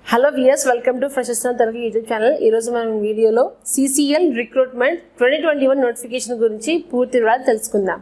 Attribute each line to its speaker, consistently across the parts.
Speaker 1: hello viewers welcome to freshers Telugu YouTube channel ఈరోజు మనం వీడియోలో CCL recruitment twenty twenty one notification గురించి పూర్తి వివరాలు తెలుసుకుందాం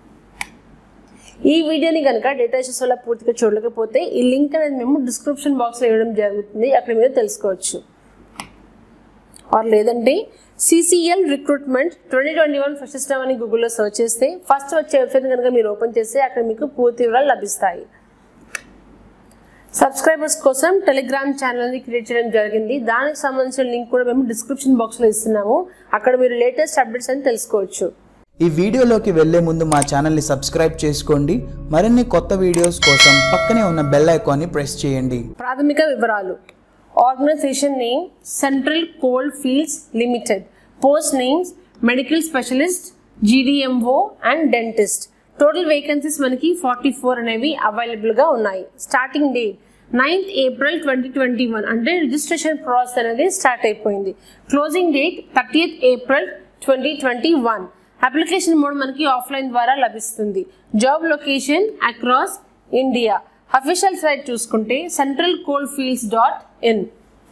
Speaker 1: ఈ వీడియోని కనుక డేటా ఇష్యూస్ వల్ల పూర్తిగా చూడలేకపోతే ఈ లింక్ అనేది మేము డిస్క్రిప్షన్ బాక్స్లో ఇవ్వడం జరుగుతుంది అక్కడ మీరు తెలుసుకోవచ్చు ఆర్ లేదంటే CCL recruitment twenty twenty one first system అని గూగుల్లో సెర్చ్ చేస్తే ఫస్ట్ వచ్చే వెబ్సైట్ కనుక మీరు ఓపెన్ చేస్తే అక్కడ మీకు పూర్తి వివరాలు లభిస్తాయి సబ్స్క్రైబర్స్ కోసం టెలిగ్రామ్ ఛానల్ని క్రియేట్ చేయడం జరిగింది దానికి సంబంధించిన లింక్ కూడా మేము డిస్క్రిప్షన్ బాక్స్లో ఇస్తున్నాము అక్కడ మీరు లేటెస్ట్ అప్డేట్స్ అని తెలుసుకోవచ్చు
Speaker 2: ఈ వీడియోలోకి వెళ్లే ముందు మా ఛానల్ని సబ్స్క్రైబ్ చేసుకోండి మరిన్ని కొత్త వీడియోస్ కోసం పక్కనే ఉన్న బెల్ ఐకాన్ని ప్రెస్ చేయండి
Speaker 1: ప్రాథమిక వివరాలు organisation name central cold fields limited post names medical specialist GDMO and dentist total vacancies మనకి ఫార్టీ ఫోర్ అనేవి అవైలబుల్గా ఉన్నాయి starting date ninth April twenty twenty one అంటే రిజిస్ట్రేషన్ ప్రాసెస్ అనేది స్టార్ట్ అయిపోయింది closing date thirtieth April twenty twenty one application mode మనకి offline ద్వారా లభిస్తుంది job location across India official site చూసుకుంటే central coal fields dot in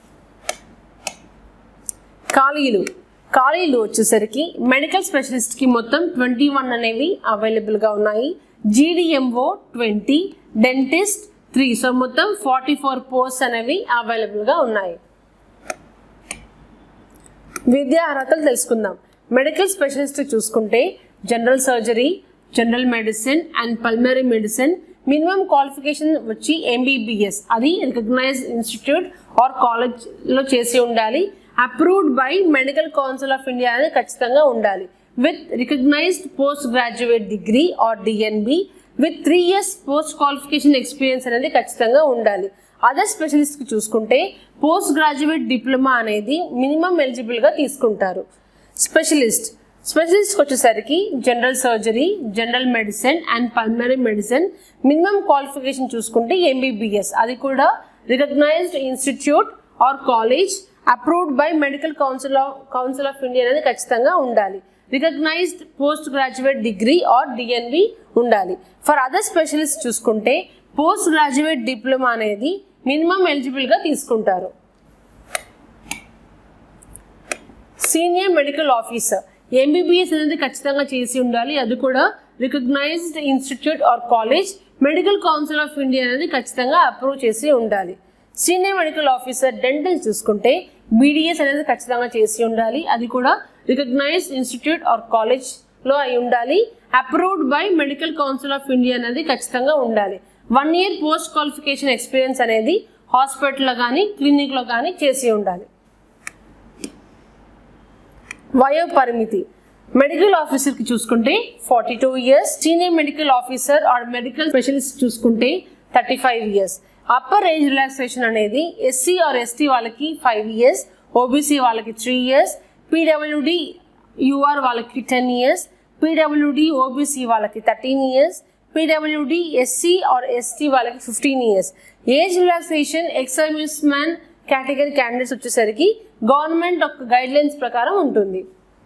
Speaker 1: ఖాళీలు ఖాళీలు వచ్చేసరికి మెడికల్ స్పెషలిస్ట్కి మొత్తం ట్వంటీ వన్ అనేవి అవైలబుల్గా ఉన్నాయి GDMO twenty dentist three so మొత్తం ఫార్టీ ఫోర్ పోస్ట్ అనేవి అవైలబుల్గా ఉన్నాయి విద్యా అర్హతలు తెలుసుకుందాం మెడికల్ స్పెషలిస్ట్ చూసుకుంటే general surgery general medicine and pulmonary medicine minimum qualification వచ్చి ఎంబీబీఎస్ అది రికగ్నైజ్డ్ ఇన్స్టిట్యూట్ ఆర్ కాలేజ్లో చేసి ఉండాలి approved by medical council of India అనేది ఖచ్చితంగా ఉండాలి with recognised post graduate degree or DNB with three years post qualification experience అనేది ఖచ్చితంగా ఉండాలి అదర్ స్పెషలిస్ట్కి చూసుకుంటే పోస్ట్ గ్రాడ్యుయేట్ డిప్లొమా అనేది మినిమం ఎలిజిబుల్గా తీసుకుంటారు స్పెషలిస్ట్ స్పెషలిస్ట్కి వచ్చేసరికి general surgery general medicine and pulmonary medicine minimum qualification చూసుకుంటే ఎంబీబీఎస్ అది కూడా recognised institute or college approved by medical council of council of India అనేది ఖచ్చితంగా ఉండాలి recognised post graduate degree or DNB ఉండాలి ఫర్ అదర్ స్పెషలిస్ట్ చూసుకుంటే post graduate diploma అనేది minimum ఎలిజిబుల్గా తీసుకుంటారు సీనియర్ మెడికల్ ఆఫీసర్ ఎంబీబీఎస్ అనేది ఖచ్చితంగా చేసి ఉండాలి అది కూడా recognised institute or college medical council of India అనేది ఖచ్చితంగా అప్రూవ్ చేసి ఉండాలి సీనియర్ మెడికల్ ఆఫీసర్ డెంటల్ చూసుకుంటే బీడీఎస్ అనేది ఖచ్చితంగా చేసి ఉండాలి అది కూడా రికగ్నైజ్డ్ ఇన్స్టిట్యూట్ ఆర్ కాలేజ్లో అయి ఉండాలి approved by medical council of India అనేది ఖచ్చితంగా ఉండాలి one year post qualification experience అనేది హాస్పిటల్లో కానీ క్లినిక్లో కానీ చేసి ఉండాలి వయో పరిమితి మెడికల్ ఆఫీసర్కి చూసుకుంటే forty two years senior medical officer or medical specialist చూసుకుంటే thirty five years upper age relaxation అనేది ఎస్సీ ఆర్ ఎస్టీ వాళ్ళకి ఫైవ్ ఇయర్స్ ఓబీసీ వాళ్ళకి త్రీ ఇయర్స్ పీడబ్ల్యూడి యూఆర్ వాళ్ళకి టెన్ ఇయర్స్ పీడబ్ల్యూడి ఓబీసీ వాళ్ళకి thirteen years PWD SC or ST వాళ్ళకి fifteen years age relaxation ex service man category candidates వచ్చేసరికి government ఒక guidelines ప్రకారం ఉంటుంది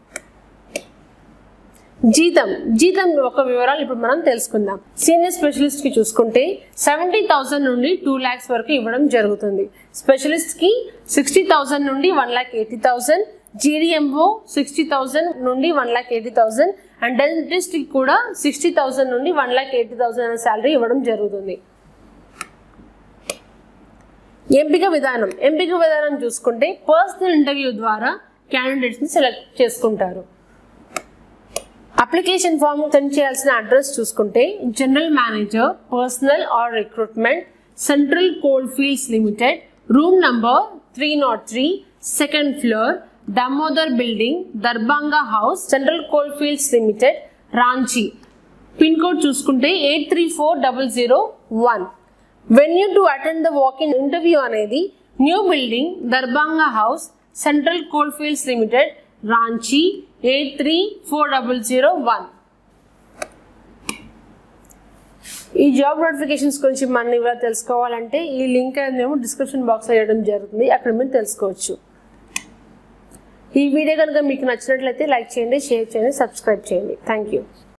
Speaker 1: జీతం జీతం ఒక వివరాలు ఇప్పుడు మనం తెలుసుకుందాం సీనియర్ స్పెషలిస్ట్ కి చూసుకుంటే సెవెంటీ థౌసండ్ నుండి టూ ల్యాక్స్ వరకు ఇవ్వడం జరుగుతుంది స్పెషలిస్ట్ కి సిక్స్టీ థౌసండ్ నుండి one lakh eighty thousand GDMO sixty thousand నుండి one lakh eighty thousand and dentist కి కూడా సిక్స్టీ థౌసండ్ నుండి వన్ ల్యాక్ ఎయిటీ థౌసండ్ అనే శాలరీ ఇవ్వడం జరుగుతుంది ఎంపిక విధానం ఎంపిక విధానం చూసుకుంటే పర్సనల్ ఇంటర్వ్యూ ద్వారా క్యాండిడేట్స్ని సెలెక్ట్ చేసుకుంటారు అప్లికేషన్ ఫామ్ సెండ్ చేయాల్సిన అడ్రస్ చూసుకుంటే general manager personnel or recruitment central cold fields limited room number three nought three second floor Damodar building Darbhanga house central cold fields limited Ranchi pin code చూసుకుంటే eight three four double zero one venue to attend the walk in interview అనేది new building Darbhanga house central cold fields limited Ranchi eight three four double zero one ఈ job notifications గురించి మనం ఇవాళ తెలుసుకోవాలంటే ఈ link అనేది మేము డిస్క్రిప్షన్ బాక్స్లో వేయడం జరుగుతుంది అక్కడ మీరు తెలుసుకోవచ్చు ఈ వీడియో కనుక మీకు నచ్చినట్లయితే లైక్ చేయండి షేర్ చేయండి సబ్స్క్రైబ్ చేయండి థ్యాంక్ యూ